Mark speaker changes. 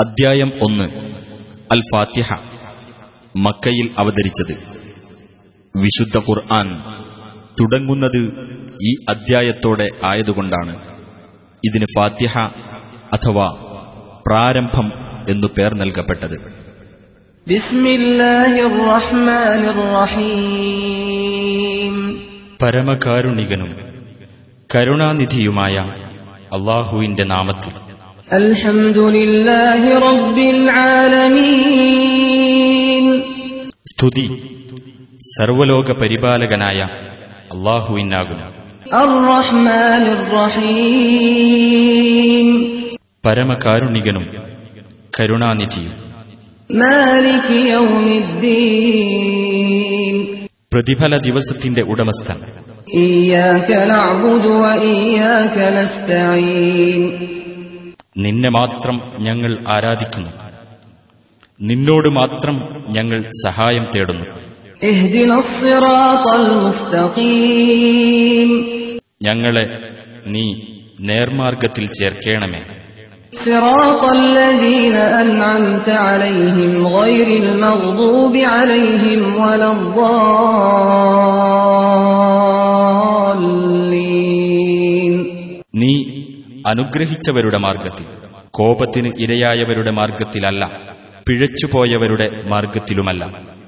Speaker 1: അദ്ധ്യായം ഒന്ന് അൽ ഫാത്തിഹ മക്കയിൽ അവതരിച്ചത് വിശുദ്ധ ഖുർആൻ തുടങ്ങുന്നത് ഈ അദ്ധ്യായത്തോടെ ആയതുകൊണ്ടാണ് ഇതിന് ഫാത്തിഹ അഥവാ പ്രാരംഭം എന്നു പേർ നൽകപ്പെട്ടത്
Speaker 2: بسم الله الرحمن الرحيم
Speaker 1: പരമകാരുണികനും കരുണാനിധിയുമായ അള്ളാഹുവിന്റെ നാമത്തിൽ
Speaker 2: الحمد لله رب العالمين
Speaker 1: സ്തുതി സർവലോക പരിപാലകനായ അള്ളാഹുവിനാകുന്നു
Speaker 2: الرحمن الرحيم
Speaker 1: പരമകാരുണികനും കരുണാനിധിയും
Speaker 2: مالك يوم الدين
Speaker 1: പ്രതിഫല ദിവസത്തിന്റെ ഉടമസ്ഥൻ
Speaker 2: إياك نعبد وإياك نستعين
Speaker 1: നിന്നെ മാത്രം ഞങ്ങൾ ആരാധിക്കുന്നു നിന്നോട് മാത്രം ഞങ്ങൾ സഹായം തേടുന്നു
Speaker 2: اهدنا الصراط المستقيم
Speaker 1: ഞങ്ങളെ നീ നേർമാർഗത്തിൽ ചേർക്കേണമേ
Speaker 2: صراط الذين أنعمت عليهم غير المغضوب عليهم ولا الضالين
Speaker 1: നീ അനുഗ്രഹിച്ചവരുടെ മാർഗത്തിൽ കോപത്തിന് ഇരയായവരുടെ മാർഗത്തിലല്ല പിഴച്ചുപോയവരുടെ മാർഗത്തിലുമല്ല